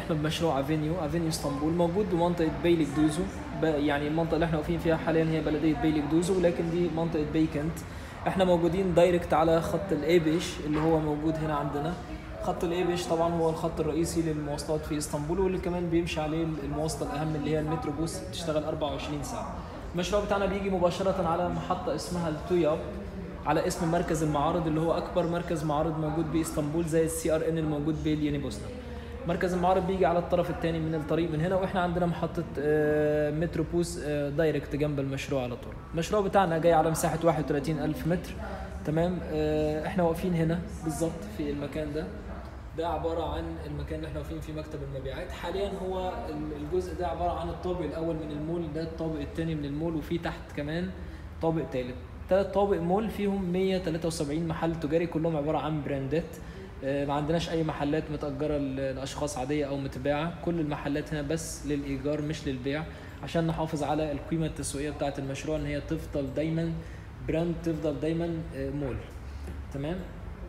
احنا بمشروع افينيو افينيو اسطنبول موجود بمنطقه بيلك دوزو ب- يعني المنطقه اللي احنا واقفين فيها حاليا هي بلديه بيلك دوزو ولكن دي منطقه بيكنت احنا موجودين دايركت على خط الايبش اللي هو موجود هنا عندنا خط الايبش طبعا هو الخط الرئيسي للمواصلات في اسطنبول واللي كمان بيمشي عليه المواصله الاهم اللي هي المتروبوس بتشتغل 24 ساعه المشروع بتاعنا بيجي مباشره على محطه اسمها التوياب على اسم مركز المعارض اللي هو اكبر مركز معارض موجود باسطنبول زي السي ار ان الموجود باليوني بوسنا مركز المعارض بيجي على الطرف الثاني من الطريق من هنا واحنا عندنا محطه آه، متروبوس آه، دايركت جنب المشروع على طول المشروع بتاعنا جاي على مساحه 31 الف متر تمام آه، احنا واقفين هنا بالظبط في المكان ده ده عبارة عن المكان اللي احنا واقفين فيه مكتب المبيعات حاليا هو ال- الجزء ده عبارة عن الطابق الأول من المول ده الطابق الثاني من المول وفي تحت كمان طابق ثالث ثلاث طوابق مول فيهم 173 محل تجاري كلهم عبارة عن براندات آه، ما عندناش أي محلات متأجرة ل- لأشخاص عادية أو متباعة كل المحلات هنا بس للإيجار مش للبيع عشان نحافظ على القيمة التسويقية بتاعة المشروع إن هي تفضل دايما براند تفضل دايما آه، مول تمام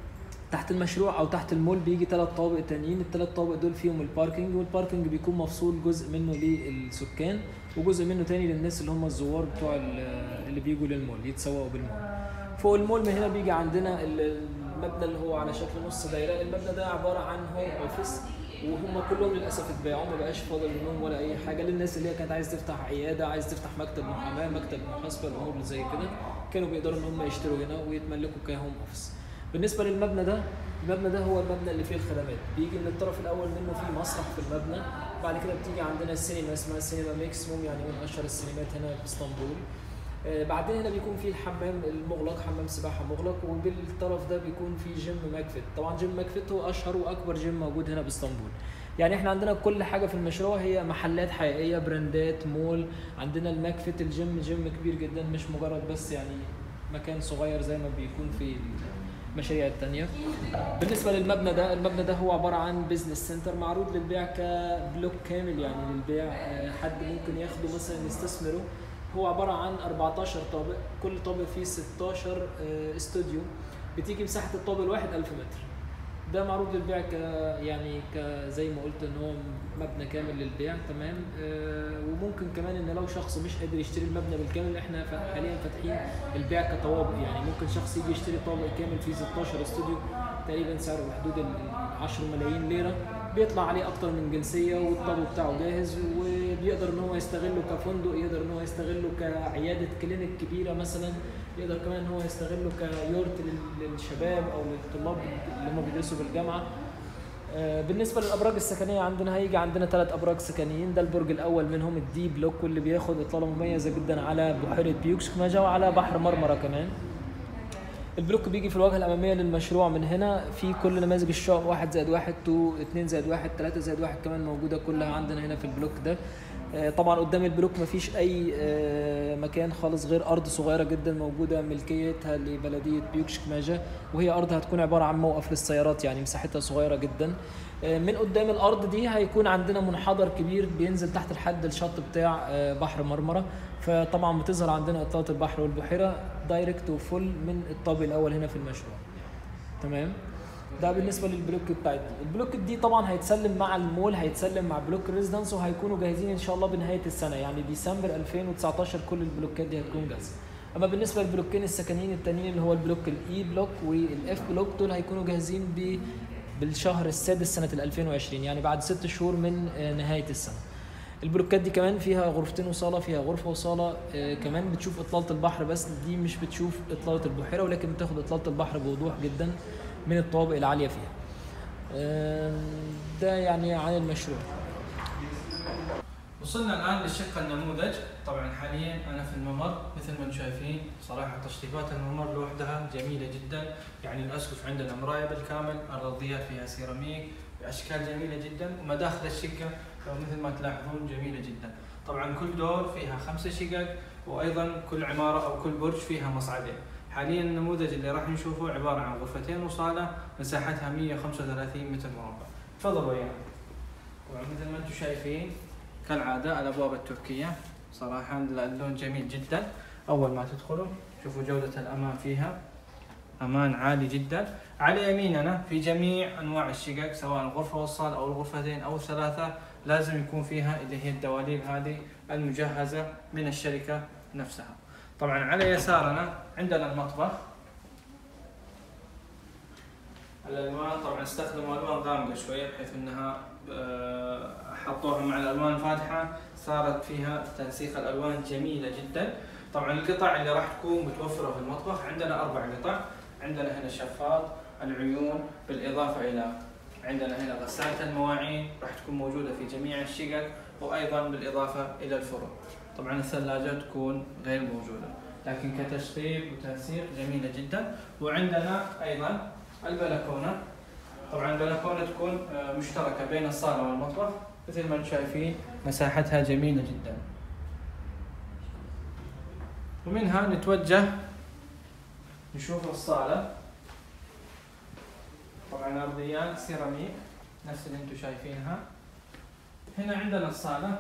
تحت المشروع او تحت المول بيجي ثلاث طوابق تانيين الثلاث طوابق دول فيهم الباركينج والباركينج بيكون مفصول جزء منه للسكان وجزء منه تاني للناس اللي هم الزوار بتوع ال- اللي بيجوا للمول يتسوقوا بالمول فوق المول من هنا بيجي عندنا ال- المبنى اللي هو على شكل نص دايره المبنى ده عباره عن هوم اوفيس وهم كلهم للاسف اتباعوا ما بقاش فاضل منهم ولا اي حاجه للناس اللي هي كانت عايز تفتح عياده عايز تفتح مكتب محاماه مكتب محاسبه الامور اللي زي كده كانوا بيقدروا ان هم يشتروا هنا ويتملكوا كهوم اوفيس بالنسبه للمبنى ده المبنى ده هو المبنى اللي فيه الخدمات بيجي من الطرف الاول منه فيه مسرح في المبنى بعد كده بتيجي عندنا السينما اسمها سينما ميكسيموم يعني من اشهر السينمات هنا في اسطنبول آه، بعدين هنا بيكون في الحمام المغلق حمام سباحه مغلق وبالطرف ده بيكون في جيم ماكفيت طبعا جيم ماكفيت هو اشهر واكبر جيم موجود هنا باسطنبول يعني احنا عندنا كل حاجه في المشروع هي محلات حقيقيه براندات مول عندنا الماكفيت الجيم جيم كبير جدا مش مجرد بس يعني مكان صغير زي ما بيكون في المشاريع التانية بالنسبة للمبنى ده المبنى ده هو عبارة عن بزنس سنتر معروض للبيع كبلوك كامل يعني للبيع آه، حد ممكن ياخده مثلا يستثمره هو عبارة عن 14 طابق كل طابق فيه 16 آه، استوديو بتيجي مساحة الطابق الواحد 1000 متر ده معروض للبيع ك يعني ك زي ما قلت ان هو مبنى كامل للبيع تمام آه وممكن كمان ان لو شخص مش قادر يشتري المبنى بالكامل احنا ف- حاليا فاتحين البيع كطوابق يعني ممكن شخص يجي يشتري طابق كامل فيه 16 استوديو تقريبا سعره بحدود ال 10 ملايين ليره بيطلع عليه اكتر من جنسيه والطابق بتاعه جاهز وبيقدر ان هو يستغله كفندق يقدر ان هو يستغله كعياده كلينيك كبيره مثلا يقدر كمان ان هو يستغله كيورت لل- للشباب او للطلاب اللي هم بيدرسوا بالجامعه آه، بالنسبه للابراج السكنيه عندنا هيجي عندنا ثلاث ابراج سكنيين ده البرج الاول منهم الدي بلوك واللي بياخد اطلاله مميزه جدا على بحيره بيوكسكماجا وعلى بحر مرمرة كمان البلوك بيجي في الواجهه الاماميه للمشروع من هنا في كل نماذج الشقق 1 زائد 1 2 2 زائد 1 3 زائد 1 كمان موجوده كلها عندنا هنا في البلوك ده آه، طبعا قدام البلوك مفيش اي آه، مكان خالص غير ارض صغيره جدا موجوده ملكيتها لبلديه بيوكشكماجا وهي ارض هتكون عباره عن موقف للسيارات يعني مساحتها صغيره جدا آه، من قدام الارض دي هيكون عندنا منحدر كبير بينزل تحت الحد الشط بتاع آه، بحر مرمره فطبعا بتظهر عندنا اطلاله البحر والبحيره دايركت وفول من الطابق الاول هنا في المشروع تمام ده بالنسبه للبلوك بتاعتنا البلوك دي طبعا هيتسلم مع المول هيتسلم مع بلوك ريزيدنس وهيكونوا جاهزين ان شاء الله بنهايه السنه يعني ديسمبر 2019 كل البلوكات دي هتكون جاهزه اما بالنسبه للبلوكين السكنيين التانيين اللي هو البلوك الاي بلوك والاف بلوك دول هيكونوا جاهزين ب بالشهر السادس سنه ال 2020 يعني بعد ست شهور من آه، نهايه السنه البلوكات دي كمان فيها غرفتين وصاله فيها غرفه وصاله آه، كمان بتشوف اطلاله البحر بس دي مش بتشوف اطلاله البحيره ولكن بتاخد اطلاله البحر بوضوح جدا من الطوابق العاليه فيها آم، ده يعني عن المشروع وصلنا الان للشق النموذج طبعا حاليا انا في الممر مثل ما انتم شايفين صراحه تشطيبات الممر لوحدها جميله جدا يعني الاسقف عندنا مرايه بالكامل الارضيات فيها سيراميك باشكال جميله جدا ومداخل الشقه لو مثل ما تلاحظون جميله جدا طبعا كل دور فيها خمسه شقق وايضا كل عماره او كل برج فيها مصعدين حاليا النموذج اللي راح نشوفه عباره عن غرفتين وصاله مساحتها 135 متر مربع تفضلوا ويانا طبعا مثل ما انتم شايفين كالعادة الأبواب التركية صراحة اللون جميل جدا أول ما تدخلوا شوفوا جودة الأمام فيها امان عالي جدا على يميننا في جميع انواع الشقق سواء الغرفه والصاله او الغرفتين او الثلاثه لازم يكون فيها اللي هي الدواليب هذه المجهزه من الشركه نفسها طبعا على يسارنا عندنا المطبخ الالوان طبعا استخدموا الوان غامقه شويه بحيث انها آه، حطوها مع الالوان الفاتحه صارت فيها تنسيق الالوان جميله جدا طبعا القطع اللي راح تكون متوفره في المطبخ عندنا اربع قطع عندنا هنا شفاط العيون بالاضافه الى عندنا هنا غسالة المواعين راح تكون موجودة في جميع الشقق وأيضا بالإضافة إلى الفرن طبعا الثلاجة تكون غير موجودة لكن كتشطيب وتنسيق جميلة جدا وعندنا أيضا البلكونة طبعا البلكونة تكون آه، مشتركة بين الصالة والمطبخ مثل ما انتم شايفين مساحتها جميلة جدا ومنها نتوجه نشوف الصالة طبعا ارضيات سيراميك نفس اللي انتم شايفينها هنا عندنا الصالة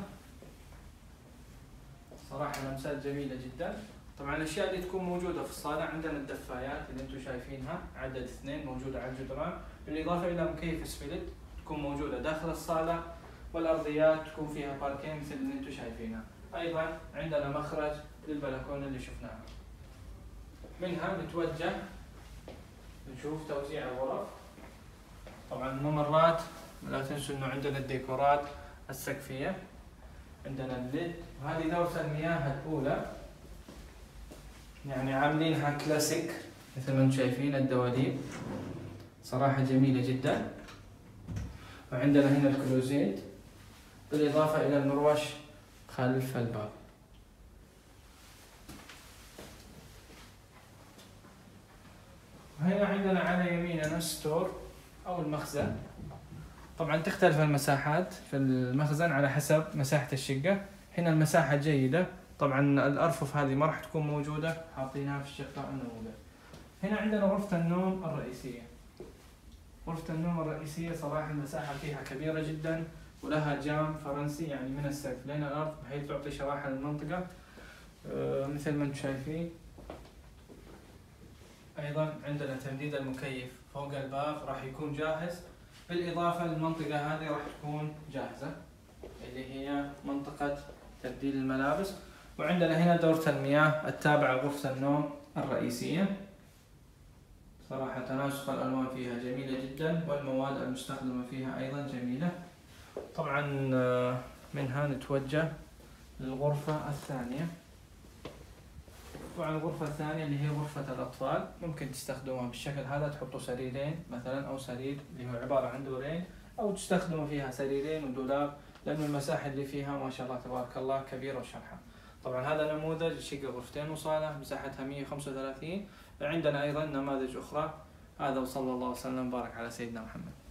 صراحة لمسات جميلة جدا طبعا الاشياء اللي تكون موجودة في الصالة عندنا الدفايات اللي انتم شايفينها عدد اثنين موجودة على الجدران بالاضافة الى مكيف سبلت تكون موجودة داخل الصالة والارضيات تكون فيها باركين مثل اللي انتم شايفينها ايضا عندنا مخرج للبلكونة اللي شفناها منها نتوجه نشوف توزيع الغرف طبعا الممرات لا تنسوا انه عندنا الديكورات السقفية عندنا الليد وهذه دورة المياه الأولى يعني عاملينها كلاسيك مثل ما انتم شايفين الدواليب صراحة جميلة جدا وعندنا هنا الكلوزيت بالإضافة إلى المروش خلف الباب وهنا عندنا على يميننا ستور أو المخزن طبعا تختلف المساحات في المخزن على حسب مساحة الشقة هنا المساحة جيدة طبعا الأرفف هذه ما راح تكون موجودة حاطينها في الشقة النموذج هنا عندنا غرفة النوم الرئيسية غرفة النوم الرئيسية صراحة المساحة فيها كبيرة جدا ولها جام فرنسي يعني من السقف لين الأرض بحيث تعطي شراحة للمنطقة آه، مثل ما انتم شايفين أيضا عندنا تمديد المكيف فوق الباب راح يكون جاهز بالإضافة للمنطقة هذه راح تكون جاهزة اللي هي منطقة تبديل الملابس وعندنا هنا دورة المياه التابعة لغرفة النوم الرئيسية صراحة تناسق الألوان فيها جميلة جدا والمواد المستخدمة فيها أيضا جميلة طبعا آه، منها نتوجه للغرفة الثانية طبعا الغرفة الثانية اللي هي غرفة الأطفال ممكن تستخدموها بالشكل هذا تحطوا سريرين مثلا أو سرير اللي هو عبارة عن دورين أو تستخدموا فيها سريرين ودولاب لأنه المساحة اللي فيها ما شاء الله تبارك الله كبيرة وشرحة طبعا هذا نموذج شقة غرفتين وصالة مساحتها 135 عندنا أيضا نماذج أخرى هذا وصلى الله وسلم وبارك على سيدنا محمد